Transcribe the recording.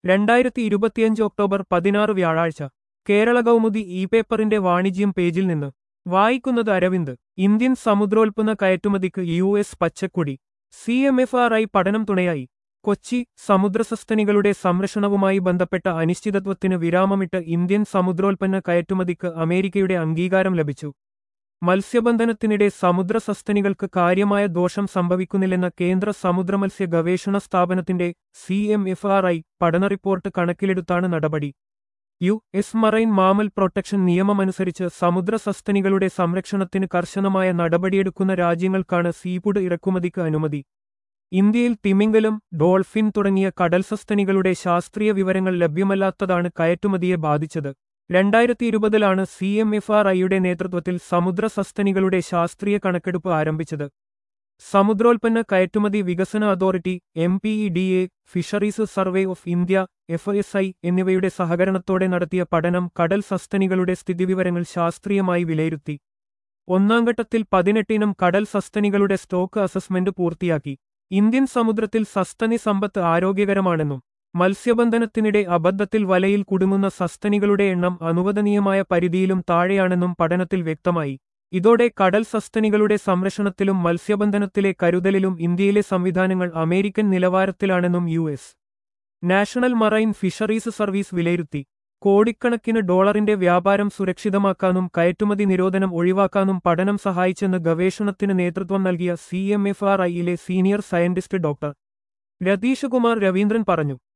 രണ്ടായിരത്തി ഇരുപത്തിയഞ്ച് ഒക്ടോബർ പതിനാറ് വ്യാഴാഴ്ച കേരള കൗമുദി ഇ പേപ്പറിന്റെ വാണിജ്യം പേജിൽ നിന്ന് വായിക്കുന്നത് അരവിന്ദ് ഇന്ത്യൻ സമുദ്രോൽപ്പന്ന കയറ്റുമതിക്ക് യു എസ് പച്ചക്കൊടി C M F R I പഠനം തുണയായി കൊച്ചി സമുദ്രസസ്തനികളുടെ സംരക്ഷണവുമായി ബന്ധപ്പെട്ട അനിശ്ചിതത്വത്തിന് വിരാമമിട്ട് ഇന്ത്യൻ സമുദ്രോൽപ്പന്ന കയറ്റുമതിക്ക് അമേരിക്കയുടെ അംഗീകാരം ലഭിച്ചു മത്സ്യബന്ധനത്തിനിടെ സമുദ്രസസ്തനികൾക്ക് കാര്യമായ ദോഷം സംഭവിക്കുന്നില്ലെന്ന കേന്ദ്ര സമുദ്രമത്സ്യ ഗവേഷണ സ്ഥാപനത്തിന്റെ C M F R I പഠന റിപ്പോർട്ട് കണക്കിലെടുത്താണ് നടപടി U S marine mammal protection നിയമമനുസരിച്ച് സമുദ്രസസ്തനികളുടെ സംരക്ഷണത്തിന് കർശനമായ നടപടിയെടുക്കുന്ന രാജ്യങ്ങൾക്കാണ് സീഫുഡ് ഇറക്കുമതിക്ക് അനുമതി ഇന്ത്യയിൽ തിമിംഗലം ഡോൾഫിൻ തുടങ്ങിയ കടൽസസ്തനികളുടെ ശാസ്ത്രീയ വിവരങ്ങൾ ലഭ്യമല്ലാത്തതാണ് കയറ്റുമതിയെ ബാധിച്ചത് രണ്ടായിരത്തി ഇരുപതിലാണ് സി എം എഫ് ആർ ഐയുടെ നേതൃത്വത്തിൽ സമുദ്രസസ്തനികളുടെ ശാസ്ത്രീയ കണക്കെടുപ്പ് ആരംഭിച്ചത് സമുദ്രോൽപ്പന്ന കയറ്റുമതി വികസന authority M P E D A fisheries survey of India F S I എന്നിവയുടെ സഹകരണത്തോടെ നടത്തിയ പഠനം കടൽ സസ്തനികളുടെ സ്ഥിതിവിവരങ്ങൾ ശാസ്ത്രീയമായി വിലയിരുത്തി ഒന്നാം ഘട്ടത്തിൽ പതിനെട്ടിനം കടൽ സസ്തനികളുടെ സ്റ്റോക്ക് അസസ്മെന്റ് പൂർത്തിയാക്കി ഇന്ത്യൻ സമുദ്രത്തിൽ സസ്തനി സമ്പത്ത് ആരോഗ്യകരമാണെന്നും മത്സ്യബന്ധനത്തിനിടെ അബദ്ധത്തിൽ വലയിൽ കുടുങ്ങുന്ന സസ്തനികളുടെ എണ്ണം അനുവദനീയമായ പരിധിയിലും താഴെയാണെന്നും പഠനത്തിൽ വ്യക്തമായി ഇതോടെ കടൽ സസ്തനികളുടെ സംരക്ഷണത്തിലും മത്സ്യബന്ധനത്തിലെ കരുതലിലും ഇന്ത്യയിലെ സംവിധാനങ്ങൾ അമേരിക്കൻ നിലവാരത്തിലാണെന്നും U S national marine fisheries service വിലയിരുത്തി കോടിക്കണക്കിന് ഡോളറിന്റെ വ്യാപാരം സുരക്ഷിതമാക്കാനും കയറ്റുമതി നിരോധനം ഒഴിവാക്കാനും പഠനം സഹായിച്ചെന്ന് ഗവേഷണത്തിന് നേതൃത്വം നൽകിയ സി എം എഫ് ആർ ഐയിലെ senior scientist doctor Ratheesh Kumar Raveendran പറഞ്ഞു